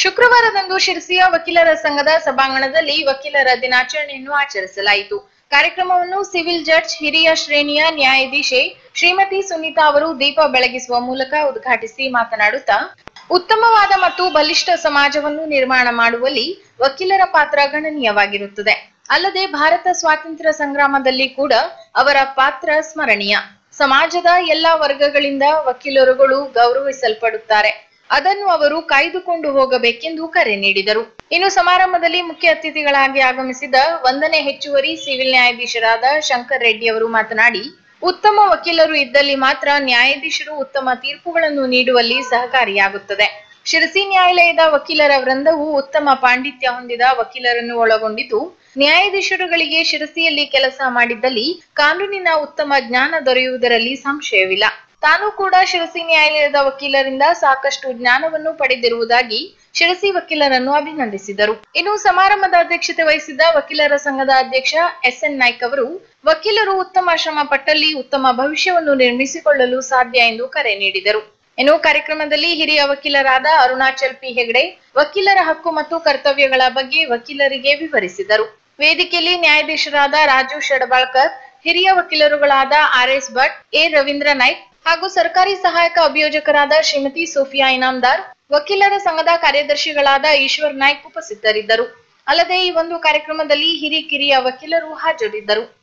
ಶುಕ್ರವಾರದಂದು ಶಿರಸಿಯ ವಕೀಲರ ಸಂಘದ ಸಭಾಂಗಣದಲ್ಲಿ ವಕೀಲರ ದಿನಾಚರಣೆಯನ್ನು ಆಚರಿಸಲಾಯಿತು ಕಾರ್ಯಕ್ರಮವನ್ನು ಸಿವಿಲ್ ಜಡ್ಜ್ ಹಿರಿಯ ಶ್ರೇಣಿಯ ನ್ಯಾಯಾಧೀಶೆ ಶ್ರೀಮತಿ ಸುನೀತಾ ಅವರು ದೀಪ ಬೆಳಗಿಸುವ ಮೂಲಕ ಉದ್ಘಾಟಿಸಿ ಮಾತನಾಡುತ್ತಾ ಉತ್ತಮವಾದ ಮತ್ತು ಬಲಿಷ್ಠ ಸಮಾಜವನ್ನು ನಿರ್ಮಾಣ ಮಾಡುವಲ್ಲಿ ವಕೀಲರ ಪಾತ್ರ ಗಣನೀಯವಾಗಿರುತ್ತದೆ ಅಲ್ಲದೆ ಭಾರತ ಸ್ವಾತಂತ್ರ್ಯ ಸಂಗ್ರಾಮದಲ್ಲಿ ಕೂಡ ಅವರ ಪಾತ್ರ ಸ್ಮರಣೀಯ ಸಮಾಜದ ಎಲ್ಲಾ ವರ್ಗಗಳಿಂದ ವಕೀಲರುಗಳು ಗೌರವಿಸಲ್ಪಡುತ್ತಾರೆ ಅದನ್ನು ಅವರು ಕಾಯ್ದುಕೊಂಡು ಹೋಗಬೇಕೆಂದು ಕರೆ ನೀಡಿದರು ಇನ್ನು ಸಮಾರಂಭದಲ್ಲಿ ಮುಖ್ಯ ಅತಿಥಿಗಳಾಗಿ ಆಗಮಿಸಿದ ಒಂದನೇ ಹೆಚ್ಚುವರಿ ಸಿವಿಲ್ ನ್ಯಾಯಾಧೀಶರಾದ ಶಂಕರ್ ರೆಡ್ಡಿ ಅವರು ಮಾತನಾಡಿ ಉತ್ತಮ ವಕೀಲರು ಇದ್ದಲ್ಲಿ ಮಾತ್ರ ನ್ಯಾಯಾಧೀಶರು ಉತ್ತಮ ತೀರ್ಪುಗಳನ್ನು ನೀಡುವಲ್ಲಿ ಸಹಕಾರಿಯಾಗುತ್ತದೆ ಶಿರಸಿ ನ್ಯಾಯಾಲಯದ ವಕೀಲರ ವೃಂದವು ಉತ್ತಮ ಪಾಂಡಿತ್ಯ ಹೊಂದಿದ ವಕೀಲರನ್ನು ಒಳಗೊಂಡಿದ್ದು ನ್ಯಾಯಾಧೀಶರುಗಳಿಗೆ ಶಿರಸಿಯಲ್ಲಿ ಕೆಲಸ ಮಾಡಿದ್ದಲ್ಲಿ ಕಾನೂನಿನ ಉತ್ತಮ ಜ್ಞಾನ ದೊರೆಯುವುದರಲ್ಲಿ ಸಂಶಯವಿಲ್ಲ ತಾನು ಕೂಡ ಶಿರಸಿ ನ್ಯಾಯಾಲಯದ ವಕೀಲರಿಂದ ಸಾಕಷ್ಟು ಜ್ಞಾನವನ್ನು ಪಡೆದಿರುವುದಾಗಿ ಶಿರಸಿ ವಕೀಲರನ್ನು ಅಭಿನಂದಿಸಿದರು ಇನ್ನು ಸಮಾರಂಭದ ಅಧ್ಯಕ್ಷತೆ ವಹಿಸಿದ್ದ ವಕೀಲರ ಸಂಘದ ಅಧ್ಯಕ್ಷ ಎಸ್ ಎನ್ ನಾಯ್ಕ್ ಅವರು ವಕೀಲರು ಉತ್ತಮ ಶ್ರಮ ಪಟ್ಟಲ್ಲಿ ಉತ್ತಮ ಭವಿಷ್ಯವನ್ನು ನಿರ್ಮಿಸಿಕೊಳ್ಳಲು ಸಾಧ್ಯ ಎಂದು ಕರೆ ನೀಡಿದರು ಇನ್ನು ಕಾರ್ಯಕ್ರಮದಲ್ಲಿ ಹಿರಿಯ ವಕೀಲರಾದ ಅರುಣಾಚಲ್ ಪಿ ಹೆಗಡೆ ವಕೀಲರ ಹಕ್ಕು ಮತ್ತು ಕರ್ತವ್ಯಗಳ ಬಗ್ಗೆ ವಕೀಲರಿಗೆ ವಿವರಿಸಿದರು ವೇದಿಕೆಯಲ್ಲಿ ನ್ಯಾಯಾಧೀಶರಾದ ರಾಜು ಶಡಬಾಳ್ಕರ್ ಹಿರಿಯ ವಕೀಲರುಗಳಾದ R S Bhat A Ravindra Naik ಹಾಗೂ ಸರ್ಕಾರಿ ಸಹಾಯಕ ಅಭಿಯೋಜಕರಾದ ಶ್ರೀಮತಿ ಸೋಫಿಯಾ ಇನಾಮ್ದಾರ್ ವಕೀಲರ ಸಂಘದ ಕಾರ್ಯದರ್ಶಿಗಳಾದ ಈಶ್ವರ್ ನಾಯ್ಕ್ ಉಪಸ್ಥಿತರಿದ್ದರು ಅಲ್ಲದೆ ಈ ಒಂದು ಕಾರ್ಯಕ್ರಮದಲ್ಲಿ ಹಿರಿಕಿರಿಯ ವಕೀಲರು ಹಾಜರಿದ್ದರು